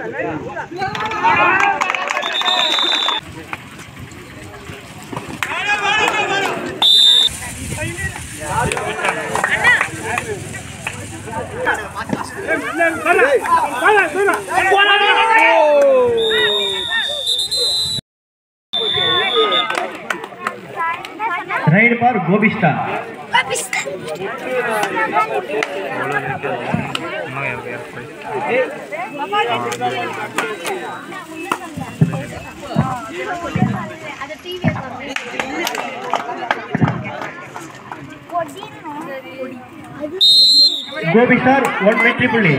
ride பார் கோபிஸ்டா கோபிஸ்டார் one வெற்றி புள்ளி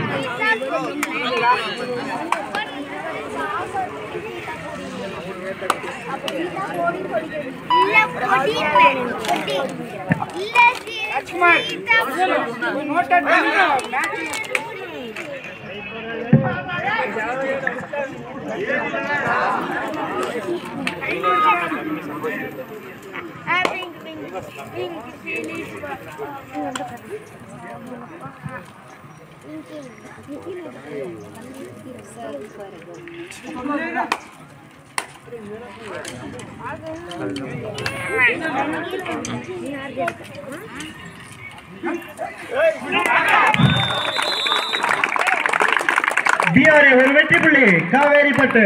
PRA ஒரு வெற்றி புள்ளி காவேரிப்பட்டு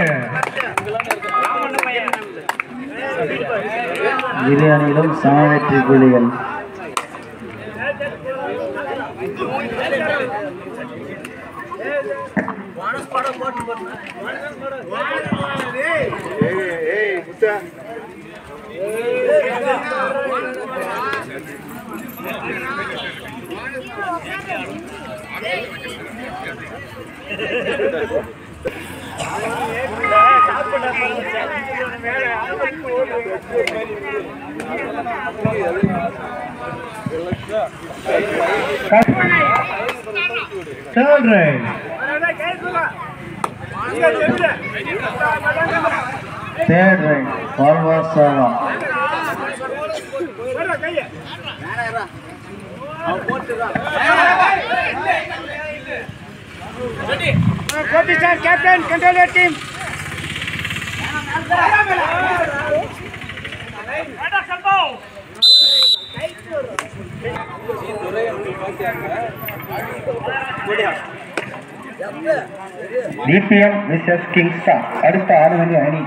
இரு அணியிலும் சம வெற்றி புள்ளிகள் தேர்ட் ரைட் தேர்ட் ரைட் பால்வாசாவா கேப்டன் கண்ட்ரோலர் டீம் டிபிஎம் விசஸ் கிங்ஸ்டா அடுத்த ஆறு மணி அணி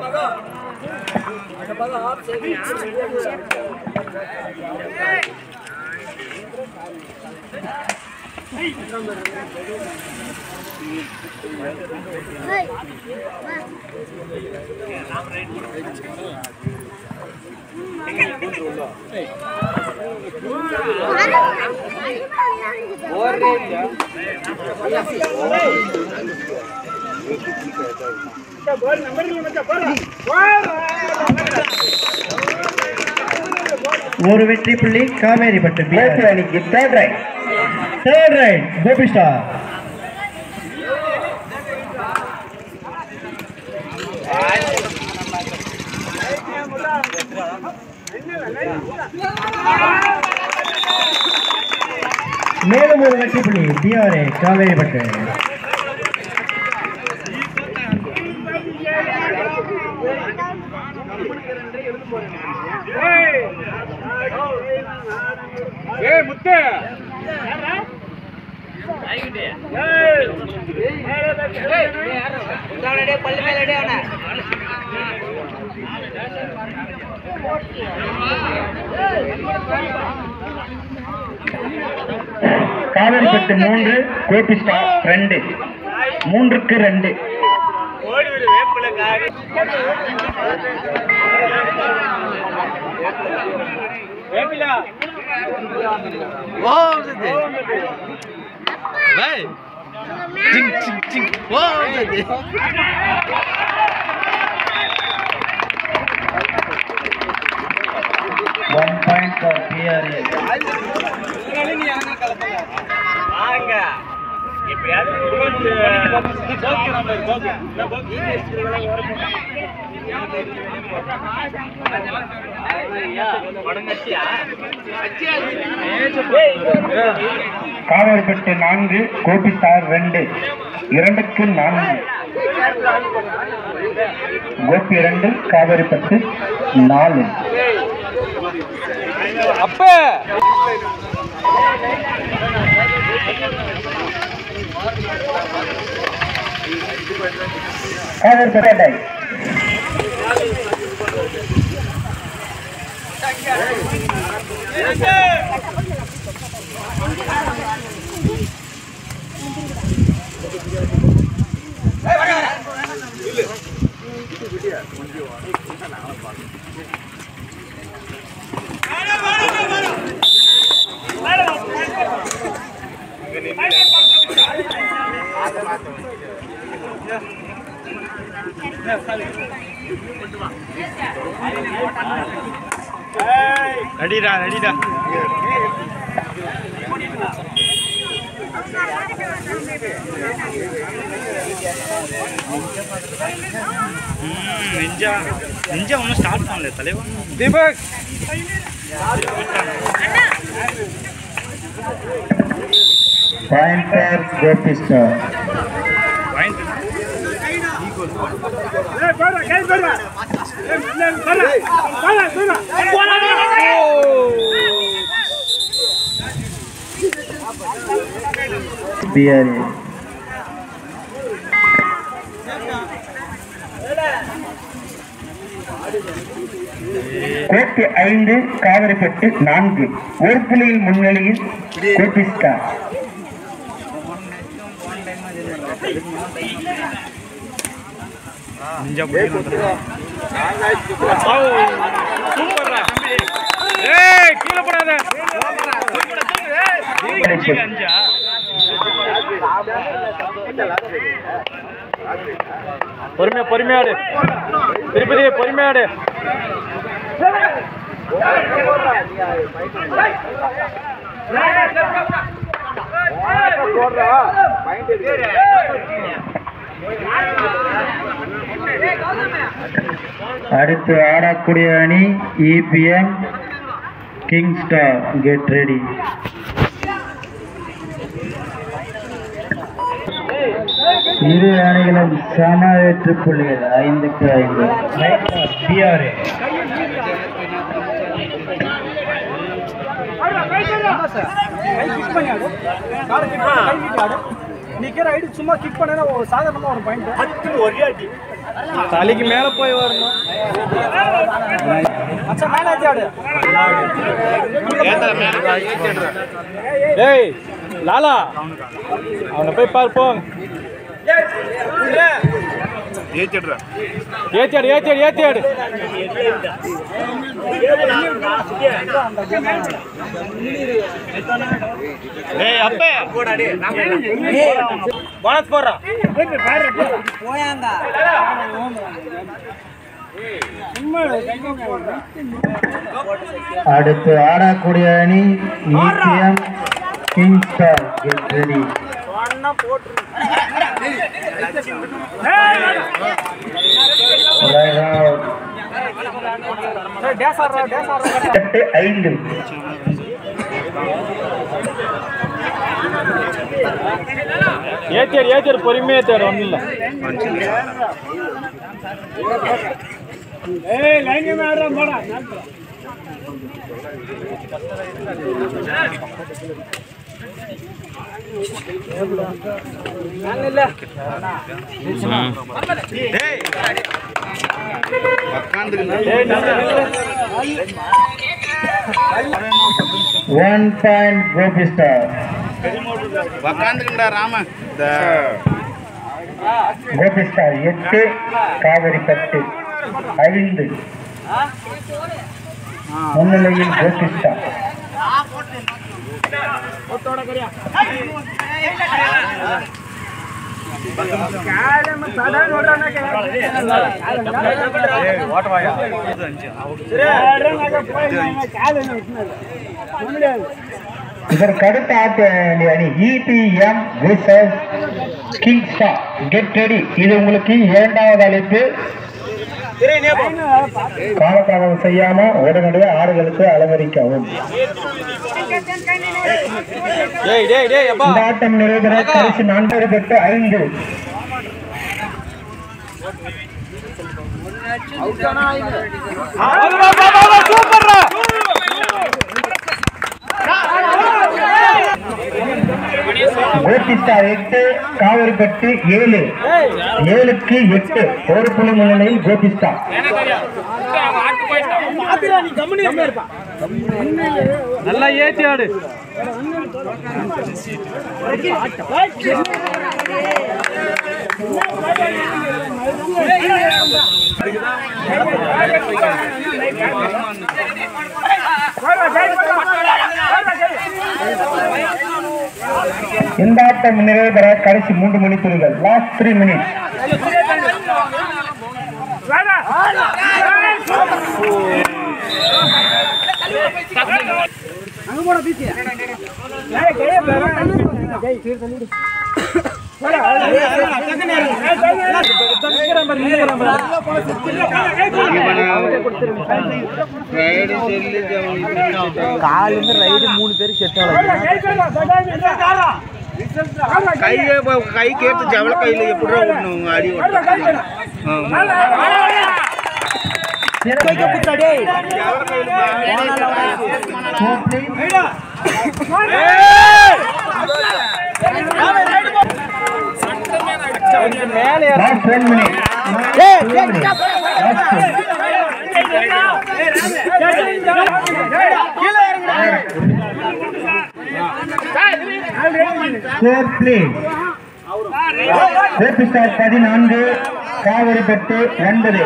ஒரு வெற்றி புள்ளி காவேரிப்பட்டு பிஆர்ஏ அணிக்கு தேர்ட் ரைட் தேர்ட் ரைட் கோபிஸ்டா மேலும் ஒரு வெற்றி புள்ளி பிஆர்ஏ காவேரிப்பட்டு ஏய் முத்து காவேரிப்பட்டு மூன்று கோபிஸ்டா ரெண்டு மூன்றுக்கு ரெண்டு ஓடி ஒரு வேப்பில காரி வேப்பிலா ஒன் பாயிண்ட் ஃபார் பிஆர்ஏ வாங்க எப்படியாவது போக்கு நம்ம போக்கு இந்த போக்கு காவேரிப்பட்டு நான்கு கோபிஸ்டார் ரெண்டு இரண்டுக்கு நான்கு கோபி இரண்டு காவேரிப்பட்டு நாலு அப்ப காவேரிப்பட்டை ரெடிடா ரெடிடா நெஞ்சா நெஞ்சா ஒன்றும் ஸ்டார்ட் பண்ணல தலைவா Deepak point for Gopi star வாங்கிட்டு பிஆர்ஏ கோப்பி ஐந்து காவிரிப்பட்டு நான்கு ஒரு புள்ளியில் முன்னிலையில் கோபி ஸ்டார் நெஞ்சா சூப்பர்டா ஏய் கீழே போடாத அஞ்சா பொறுமையா பொறுமையாடு திருப்பதி பொறுமையாடு அடுத்து ஆடக்கூடிய அணி EPM king star get ready இரு அணிகளும் சம வெற்றி புள்ளிகள் ஐந்துக்கு ஐந்து பிஆர்ஏ சும்மா கிக் பண்ணா ஒரு சாதாரணமா ஒரு பாயிண்ட் தலைக்கு மேல போய் வரணும் மச்சான் மேல ஏத்தி ஆடு டேய் லாலா அவனை போய் பார்ப்போம் ஏத்தியாடு ஏத்தியாடு ஏத்தியாடு டேய் அப்பே போனஸ் போடுறா அடுத்து ஆடக்கூடிய அணி EPM king star get ready டேஸ் ஆடுறா டேஸ் ஆடுறா எட்டு ஐந்து ஏத்தியாடு ஏத்தியாடு பொறுமையா ஏத்தியாடு ஒன்றும் இல்லை ஏய் லைன் மேல ஆடுறா போடா ஒன் பாயிண்ட் கோபி ஸ்டார் உக்காந்துக்கண்டா ராம இந்த கோபி ஸ்டார் எட்டு காவிரி பத்து ஐந்து முன்னிலையில் கோபி ஸ்டார் இதற்கு அடுத்த ஆட்ட வேண்டிய அணி இபிஎம் விசஸ் கிங் ஸ்டார் கெட் ரெடி இது உங்களுக்கு இரண்டாவது அழைப்பு காலத்தாமதம் செய்யாம உடனடியாக ஆடுகளுக்கு அலங்கரிக்கவும் டேய் டேய் டேய் அப்பா இந்த ஆட்டம் நிறைவேற கடைசி நான்கு பெற்று ஐந்து கோபி ஸ்டார் எட்டு காவிரிப்பட்டு ஏழு ஏழுக்கு எட்டு ஒரு புள்ளி முன்னிலையில் கோபி ஸ்டார் பாத்துடா நீ கம்முனு இருப்பா நல்லா ஏத்தி ஆடு இந்த ஆட்டம் நிறைவு பெற கடைசி மூன்று மணி துளிகள் லாஸ்ட் த்ரீ மினிட்ஸ் அங்க போட பீச்சு ஏய் கைய பேர கை சீர் தள்ளிடு போடா காலிருந்து ரைடு மூணு பேர் செட் கை கை கேட்டு ஜவள கையில எப்படி விடணும் அடி last one minute score please Gopi star பதினான்கு காவிரிப்பட்டு ஒன்பது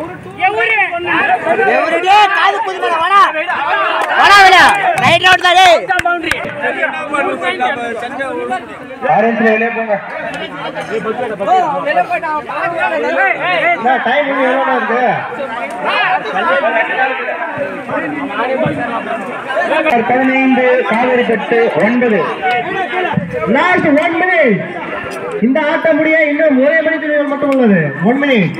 ஆரஞ்சு வெளியே போங்க டைம் இன்னும் எவ்வளோ இருக்கு பதினைந்து காவிரிப்பட்டு ஒன்பது லாஸ்ட் ஒன் மினிட் இந்த ஆட்டம் முடிய இன்னும் ஒரே மணி துணிகள் மட்டும் உள்ளது ஒன் மினிட்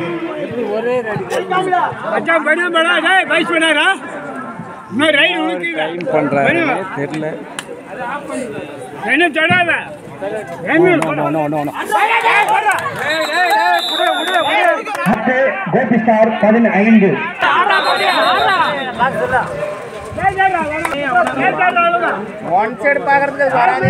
மச்சான் படி மேடா டேய் வைஸ் பண்ணாரா இன்னும் ரைடு உனக்கு பண்றாரு தெரியல என்ன சொல்லாத அடுத்து கோபி ஸ்டார் பதினைந்து ஒன் சைடு பாக்குறதுக்கு வராதே